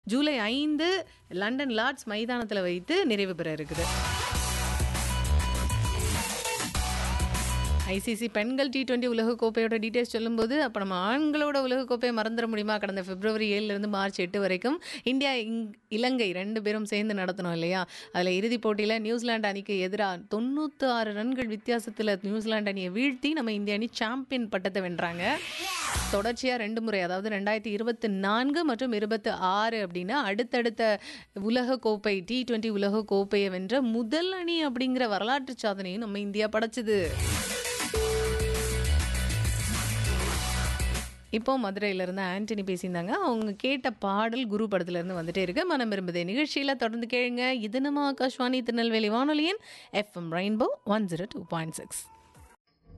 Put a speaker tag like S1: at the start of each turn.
S1: ஜூலை ஐந்து London Lord's மைதானத்தில் வைத்து நிறைவு பெற இருக்குது ஐசிசி பெண்கள் டி டுவெண்ட்டி உலகக்கோப்பையோட டீட்டெயில்ஸ் சொல்லும்போது அப்போ நம்ம ஆண்களோட உலகக்கோப்பையை மறந்துட முடியுமா கடந்த பிப்ரவரி ஏழுலேருந்து மார்ச் எட்டு வரைக்கும் இந்தியா இங் இலங்கை ரெண்டு பேரும் சேர்ந்து நடத்தணும் இல்லையா அதில் இறுதிப் போட்டியில் நியூசிலாந்து அணிக்கு எதிராக தொண்ணூற்றி ஆறு ரன்கள் வித்தியாசத்தில் நியூசிலாந்து அணியை வீழ்த்தி நம்ம இந்திய அணி சாம்பியன் பட்டத்தை வென்றாங்க தொடர்ச்சியாக ரெண்டு முறை அதாவது ரெண்டாயிரத்தி இருபத்தி நான்கு மற்றும் இருபத்தி ஆறு அப்படின்னா அடுத்தடுத்த உலகக்கோப்பை டி டுவெண்ட்டி உலகக்கோப்பையை வென்ற முதல் அணி அப்படிங்கிற வரலாற்று சாதனையும் நம்ம இந்தியா படைச்சது இப்போ மதுரையிலேருந்து ஆண்டனி பேசியிருந்தாங்க அவங்க கேட்ட பாடல் குரு படத்துலேருந்து வந்துட்டே இருக்கு மனம் விரும்புதே நிகழ்ச்சியில் தொடர்ந்து கேளுங்க இது நம்ம ஆகாஷ்வாணி திருநெல்வேலி வானொலியின் FM rainbow one zero two point six